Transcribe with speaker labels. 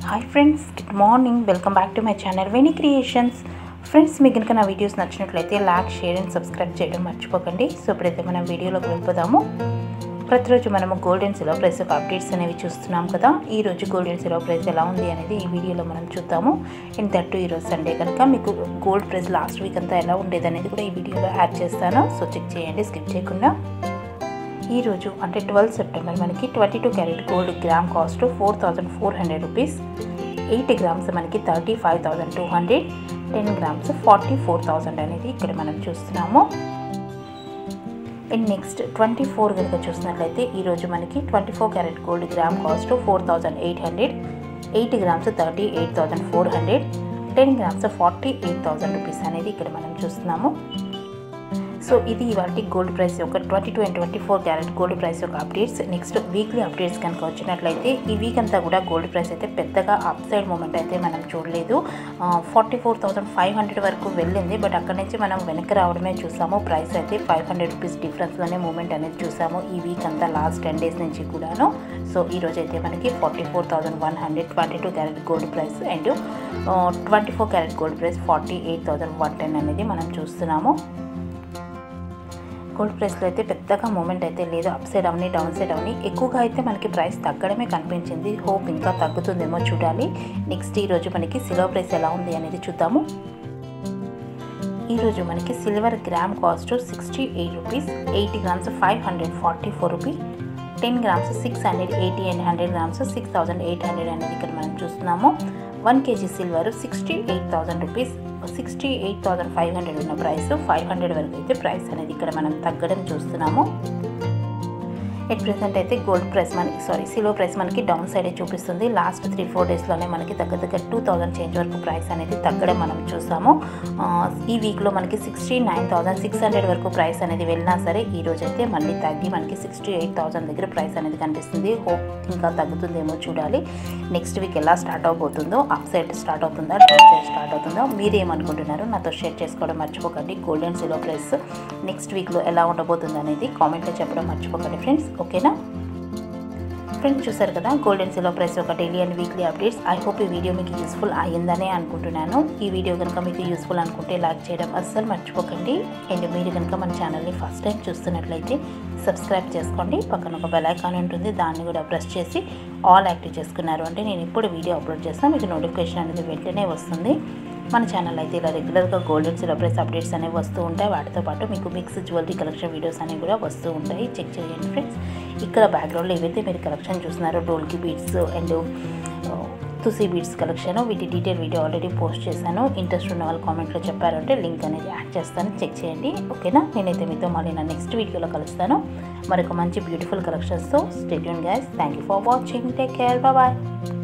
Speaker 1: hi friends good morning welcome back to my channel Veni creations friends మీకు కనుక నా videos నచ్చినట్లయితే లైక్ షేర్ అండ్ సబ్స్క్రైబ్ చేయడం మర్చిపోకండి సో ఇప్పుడైతే మనం వీడియోలోకి వెళ్ళిపోదాము ప్రతిరోజు మనము గోల్డ్ అండ్ సిల్వర్ ప్రైస్ యొక్క అప్డేట్స్ అనేవి చూస్తున్నాం కదా ఈ రోజు గోల్డ్ అండ్ సిల్వర్ ప్రైస్ ఎలా ఉంది అనేది ఈ వీడియోలో మనం చూద్దాము అండ్ దట్టు ఈరోజు సండే కనుక మీకు గోల్డ్ ప్రైస్ లాస్ట్ వీక్ అంతా ఎలా ఉండేది అనేది కూడా ఈ వీడియోలో యాడ్ చేస్తాను సో చెక్ చేయండి స్కిప్ చేయకుండా ఈరోజు అంటే ట్వెల్వ్ సెప్టెంబర్ మనకి twenty two carat gold gram cost four thousand four hundred rupees eight grams మనకి thirty five thousand two hundred ten grams forty four thousand అనేది ఇక్కడ మనం చూస్తున్నాము అండ్ నెక్స్ట్ ట్వంటీ ఫోర్ కనుక చూసినట్లయితే ఈరోజు మనకి twenty four carat gold gram cost four thousand eight hundred eight grams thirty eight thousand four hundred ten grams forty eight thousand rupees అనేది ఇక్కడ మనం చూస్తున్నాము సో ఇది ఇవాళ గోల్డ్ ప్రైస్ యొక్క twenty two and twenty four carat gold price యొక్క updates next weekly updates కనుక వచ్చినట్లయితే ఈ వీక్ అంతా కూడా గోల్డ్ ప్రైస్ అయితే పెద్దగా అప్ సైడ్ మూమెంట్ అయితే మనం చూడలేదు forty four thousand five hundred వరకు వెళ్ళింది బట్ అక్కడ నుంచి మనం వెనక్కి రావడమే చూసాము ప్రైస్ అయితే ఫైవ్ హండ్రెడ్ రూపీస్ డిఫరెన్స్లోనే మూమెంట్ అనేది చూసాము ఈ వీక్ అంతా లాస్ట్ టెన్ డేస్ నుంచి కూడాను సో ఈరోజు అయితే మనకి forty four thousand one hundred twenty two carat gold price and twenty four carat gold price forty eight thousand one ten అనేది మనం చూస్తున్నాము గోల్డ్ ప్రైస్లో అయితే పెద్దగా మూమెంట్ అయితే లేదు అప్ సైడ్ అవని డౌన్ సైడ్ అవని ఎక్కువగా అయితే మనకి ప్రైస్ తగ్గడమే కనిపించింది హోప్ ఇంకా తగ్గుతుందేమో చూడాలి నెక్స్ట్ ఈరోజు మనకి సిల్వర్ ప్రైస్ ఎలా ఉంది అనేది చూద్దాము ఈరోజు మనకి silver gram cost sixty eight rupees eighty grams five hundred forty four rupee ten grams six hundred eighty and hundred grams six thousand eight hundred అనేది ఇక్కడ మనం చూస్తున్నాము one KG silver sixty eight thousand rupees sixty eight thousand five hundred ఉన్న price five hundred వరకు అయితే price అనేది ఇక్కడ మనం తగ్గడం చూస్తున్నాము ఎట్ ప్రెసెంట్ అయితే గోల్డ్ ప్రైస్ మనకి సారీ సిల్వర్ ప్రైస్ మనకి డౌన్ సైడే చూపిస్తుంది లాస్ట్ త్రీ ఫోర్ డేస్లోనే మనకి దగ్గర దగ్గర టూ థౌసండ్ చేంజ్ వరకు ప్రైస్ అనేది తగ్గడం మనం చూసాము ఈ వీక్లో మనకి sixty nine thousand six hundred వరకు ప్రైస్ అనేది వెళ్ళినా సరే ఈ రోజు అయితే మళ్ళీ తగ్గి మనకి సిక్స్టీ ఎయిట్ థౌసండ్ దగ్గర ప్రైస్ అనేది కనిపిస్తుంది హోప్ ఇంకా తగ్గుతుందేమో చూడాలి నెక్స్ట్ వీక్ ఎలా స్టార్ట్ అవబోతుందో అప్ సైడ్ స్టార్ట్ అవుతుందా డౌన్ సైడ్ స్టార్ట్ అవుతుందో మీరేమనుకుంటున్నారో నాతో షేర్ చేసుకోవడం మర్చిపోకండి gold and silver price next వీక్లో ఎలా ఉండబోతుంది అనేది కామెంట్లో చెప్పడం మర్చిపోకండి ఫ్రెండ్స్ ఓకేనా ఫ్రెండ్స్ చూసారు కదా గోల్డ్ అండ్ సిల్వర్ ప్రైస్ ఒక daily and weekly updates I hope ఈ వీడియో మీకు యూస్ఫుల్ అయ్యిందనే అనుకుంటున్నాను ఈ వీడియో కనుక మీకు యూస్ఫుల్ అనుకుంటే లైక్ చేయడం అస్సలు మర్చిపోకండి అండ్ మీరు కనుక మన ఛానల్ని ఫస్ట్ టైం చూస్తున్నట్లయితే సబ్స్క్రైబ్ చేసుకోండి పక్కన ఒక బెల్ ఐకాన్ ఉంటుంది దాన్ని కూడా ప్రెస్ చేసి ఆల్ యాక్టివ్ చేసుకున్నారు అంటే నేను ఇప్పుడు వీడియో అప్లోడ్ చేస్తాను మీకు నోటిఫికేషన్ అనేది వెంటనే వస్తుంది మన ఛానల్ అయితే ఇలా రెగ్యులర్గా gold and silver price updates అనేవి వస్తూ ఉంటాయి వాటితో పాటు మీకు మిక్స్ జ్యువెలరీ కలెక్షన్ వీడియోస్ అనేవి కూడా వస్తూ ఉంటాయి చెక్ చేయండి ఫ్రెండ్స్ ఇక్కడ బ్యాక్గ్రౌండ్లో ఏవైతే మీరు కలెక్షన్ చూస్తున్నారో డోల్కి బీడ్స్ అండ్ తుసి బీడ్స్ కలెక్షన్ వీటి డీటెయిల్ వీడియో ఆల్రెడీ పోస్ట్ చేశాను ఇంట్రెస్ట్ ఉన్న వాళ్ళు కామెంట్లో చెప్పారంటే లింక్ అనేది యాడ్ చేస్తాను చెక్ చేయండి ఓకేనా నేనైతే మీతో మళ్ళీ నా నెక్స్ట్ వీడియోలో కలుస్తాను మరొక మంచి బ్యూటిఫుల్ కలెక్షన్స్తో stay tuned guys thank you for watching take care bye